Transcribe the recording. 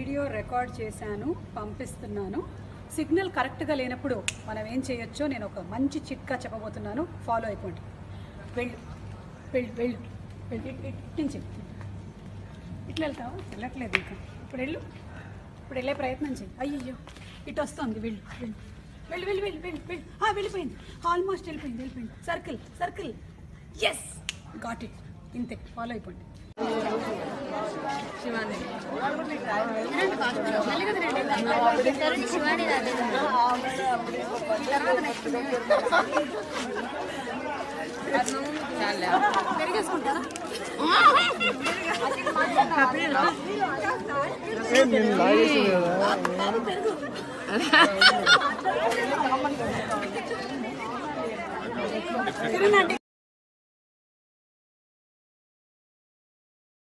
video record చేశాను పంపిస్తున్నాను signal కరెక్ట్గా లేనప్పుడు మనం ఏం చేయొచ్చో నేను ఒక మంచి చిట్కా చెప్పబోతున్నాను ఫాలో అయిపోండి వెళ్ళు వెళ్ళు వెళ్ళు వెళ్ళు ఇట్- ఇట్- ఇట్టించి ఇట్లా వెళ్తావా వెళ్ళట్లేదు ఇంకా ఇప్పుడు వెళ్ళు ఇప్పుడు వెళ్ళే ప్రయత్నం చేయి అయ్యయ్యో ఇటు వస్తుంది వెళ్ళు వెళ్ళు వెళ్ళు వెళ్ళు వెళ్ళు వెళ్ళు వెళ్ళు ఆ, వెళ్ళిపోయింది ఆల్మోస్ట్ వెళ్ళిపోయింది వెళ్ళిపోయింది circle circle yes got it ఇంతే ఫాలో అయిపోండి శివాని రాదే పెరిగేసుకుంటారా కిరణ్ ఆంటీ